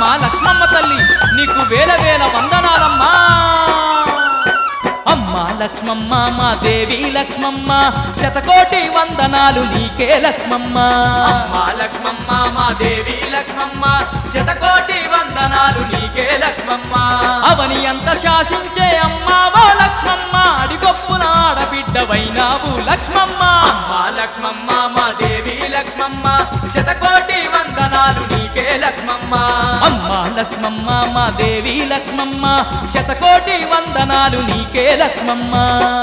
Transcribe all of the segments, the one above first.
అమ్మా లక్ష్మమ్మ తల్లి నీకు వేల వేల వందనాలమ్మా అమ్మా లక్ష్మమ్మ మా దేవి లక్ష్మమ్మ శతకోటి వందనాలు నీకే లక్ష్మమ్మ అమ్మా లక్ష్మమ్మ మా దేవి లక్ష్మమ్మ శతకోటి వందనాలు నీకే లక్ష్మమ్మ అవని అంత శాసించే అమ్మావో లక్ష్మమ్మ అడిగొప్పున ఆడబిడ్డవైనావు లక్ష్మమ్మ అమ్మా లక్ష్మమ్మ మా దేవి లక్ష్మమ్మ శతకోటి వందనాలు నీకే లక్ష్మమ్మ అమ్మా లక్ష్మమ్మ మా దేవి లక్ష్మమ్మ శతకోటి వందనాలు నీకే లక్ష్మమ్మ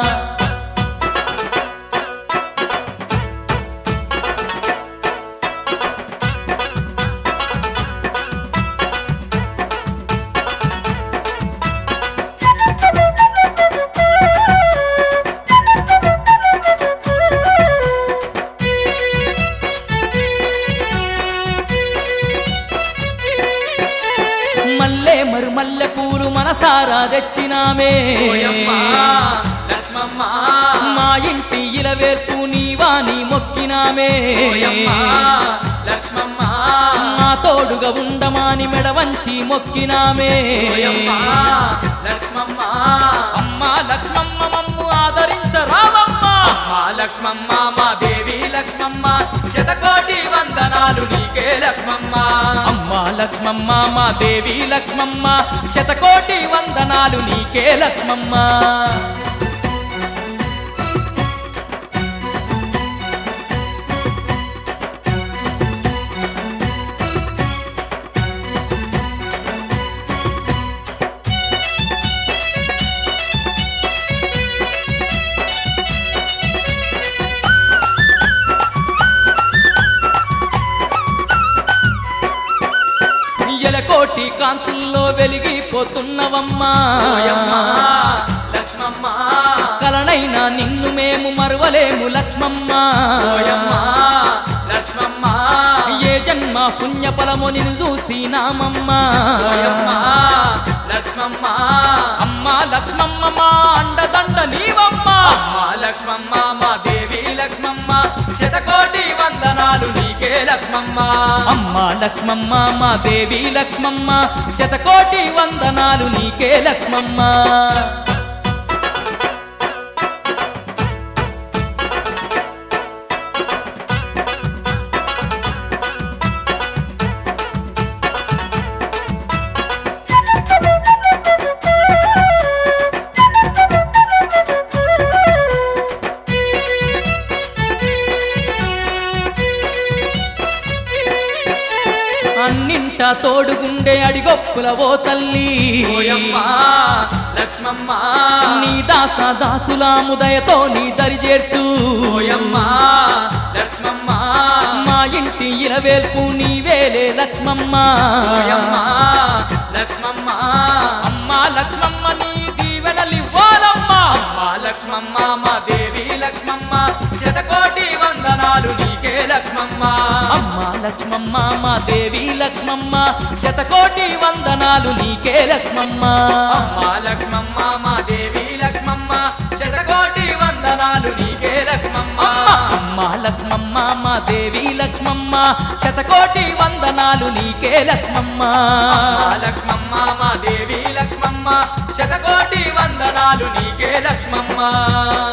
మల్లె మరు మల్లె పూలు మనసారా తెచ్చినామే ఓయమ్మా లక్ష్మమ్మ మా ఇంటి ఇలవేర్పు నీవాని మొక్కినామే ఓయమ్మా లక్ష్మమ్మ మా తోడుగా ఉండమాని మెడ వంచి మొక్కినామే ఓయమ్మా లక్ష్మమ్మ అమ్మా లక్ష్మమ్మ మమ్ము ఆదరించరావమ్మా అమ్మా లక్ష్మమ్మ మా దేవి లక్ష్మమ్మ శతకోటి వందనాలు నీకే లక్ష్మమ్మ అమ్మా లక్ష్మమ్మ మా దేవి లక్ష్మమ్మ శతకోటి వందనాలు నీకే లక్ష్మమ్మ ఎలకోటి కాంతుల్లో వెలిగిపోతున్నవమ్మా ఓయమ్మా లక్ష్మమ్మ కలనైనా నిన్ను మేము మరవలేము లక్ష్మమ్మ ఓయమ్మా లక్ష్మమ్మ ఏ జన్మ పుణ్య ఫలము నిన్ను చూసినామమ్మ ఓయమ్మా లక్ష్మమ్మ అమ్మా లక్ష్మమ్మ మా అండదండ నీవమ్మా అమ్మా లక్ష్మమ్మ మా దేవి లక్ష్మమ్మ శతకోటి వందనాలు నీకే లక్ష్మమ్మ అమ్మా లక్ష్మమ్మ మా దేవి లక్ష్మమ్మ శతకోటి వందనాలు నీకే లక్ష్మమ్మ అన్నింట తోడుగుండే అడిగొప్పుల ఓ తల్లి ఓయమ్మా లక్ష్మమ్మ నీ దాస దాసులాముదయతో నీ దరి చేర్చు ఓయమ్మా లక్ష్మమ్మ మా ఇంటి ఇలవేల్పు నీవేలే లక్ష్మమ్మ ఓయమ్మా లక్ష్మమ్మ అమ్మా లక్ష్మమ్మ నీ దీవెనలివ్వాలమ్మా అమ్మా లక్ష్మమ్మ మా దేవి లక్ష్మమ్మ శతకోటి వందనాలు నీకే లక్ష్మమ్మ అమ్మా లక్ష్మమ్మ మా దేవి లక్ష్మమ్మ శతకోటి వందనాలు నీకే లక్ష్మమ్మ అమ్మా లక్ష్మమ్మ మా దేవి లక్ష్మమ్మ శతకోటి వందనాలు నీకే లక్ష్మమ్మ అమ్మా లక్ష్మమ్మ మా దేవి లక్ష్మమ్మ శతకోటి వందనాలు నీకే లక్ష్మమ్మ అమ్మా లక్ష్మమ్మ మా దేవి లక్ష్మమ్మ శతకోటి వందనాలు నీకే లక్ష్మమ్మ